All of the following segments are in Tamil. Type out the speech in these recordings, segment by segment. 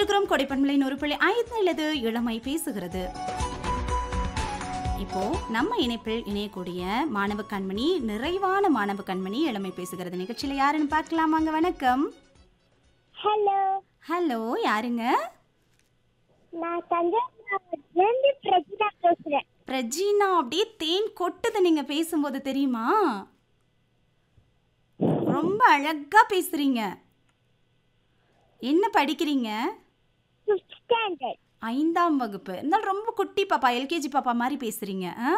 இணைந்திருக்கிறோம் கொடைப்பண்பலை ஒரு பிள்ளை ஐந்து இளமை பேசுகிறது இப்போ நம்ம இணைப்பில் இணையக்கூடிய மாணவ கண்மணி நிறைவான மாணவ கண்மணி இளமை பேசுகிறது நிகழ்ச்சியில யாருன்னு பார்க்கலாமாங்க வணக்கம் ஹலோ ஹலோ யாருங்க நான் தஞ்சாவூர்லேருந்து பிரஜிதா பேசுகிறேன் பிரஜினா அப்படியே தேன் கொட்டுது நீங்க பேசும்போது தெரியுமா ரொம்ப அழகா பேசுறீங்க என்ன படிக்கிறீங்க ஃபிஃப்த் ஸ்டாண்டர்ட் ஐந்தாம் வகுப்பு இருந்தாலும் ரொம்ப குட்டி பாப்பா எல்கேஜி பாப்பா மாதிரி பேசுறீங்க ஆ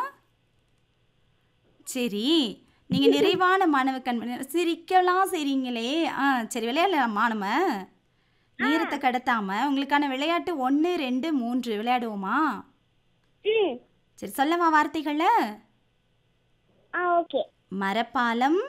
சரி நீங்க நிறைவான மாணவ கண்மணி சிரிக்கலாம் செய்றீங்களே ஆ சரி விளையாடலாமா நம்ம நேரத்தை கடத்தாம உங்களுக்கான விளையாட்டு ஒன்று ரெண்டு மூன்று விளையாடுவோமா ம் சரி சொல்லவா வார்த்தைகள ஆ ஓகே மரப்பாலம்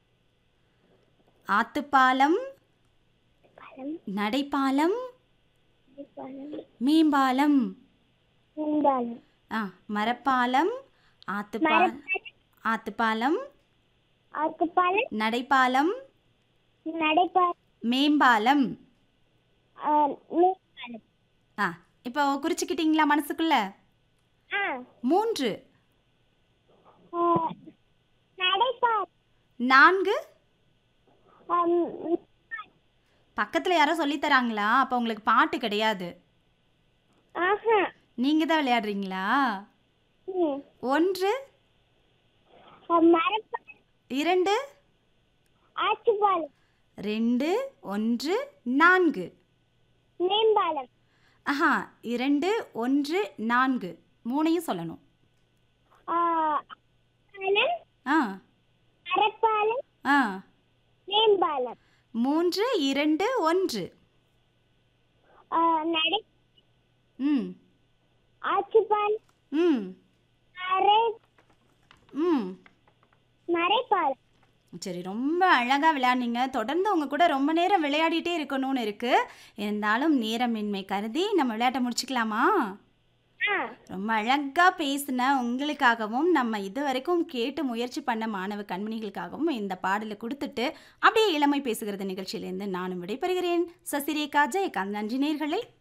ஆத்துப்பாலம் பழம் நடைப்பாலம் பழம் மேம்பாலம் இருந்தாலும் ஆ மரப்பாலம் ஆத்துப்பாலம் ஆத்துப்பாலம் அதுக்கு பழம் நடைப்பாலம் நடைபாலம் மேம்பாலம் மேம்பாலம் ஆ இப்போ குறிச்சுக்கிட்டீங்களா மனசுக்குள்ள ஆ மூன்று ஆ, நடைபாலம் நான்கு ஆம், பக்கத்தில் யாரோ சொல்லித் தராங்களா அப்போ உங்களுக்கு பாட்டு கிடையாது ஆஹா நீங்கள் தான் விளையாடுறீங்களா ம் ஒன்று மரப்பாலம் இரண்டு ஆற்றுப்பாலம் ரெண்டு ஒன்று நான்கு மேம்பாலம் ஆஹா இரண்டு ஒன்று நான்கு மூணையும் சொல்லணும் ஆ, பாலம் ஆ மரப்பாலம் ஆ மேம்பாலம் மூன்று இரண்டு ஒன்று ஆ, நடை ம் ஆற்றுப்பாலம் ம் மறை ம் மறைப்பாலம் சரி ரொம்ப அழகாக விளையாடுனீங்க தொடர்ந்து உங்கள் கூட ரொம்ப நேரம் விளையாடிட்டே இருக்கணும்னு இருக்குது இருந்தாலும் நேரமின்மை கருதி நம்ம விளையாட்டை முடிச்சுக்கலாமா ஆ ரொம்ப அழகாக பேசின உங்களுக்காகவும் நம்ம இது வரைக்கும் கேட்டு முயற்சி பண்ண மாணவ கண்மணிகளுக்காகவும் இந்த பாடலை கொடுத்துட்டு அப்படியே இளமை பேசுகிறது நிகழ்ச்சியிலேருந்து நானும் விடைபெறுகிறேன் சசிரேகா ஜெயகாந்த் நன்றி நேயர்களே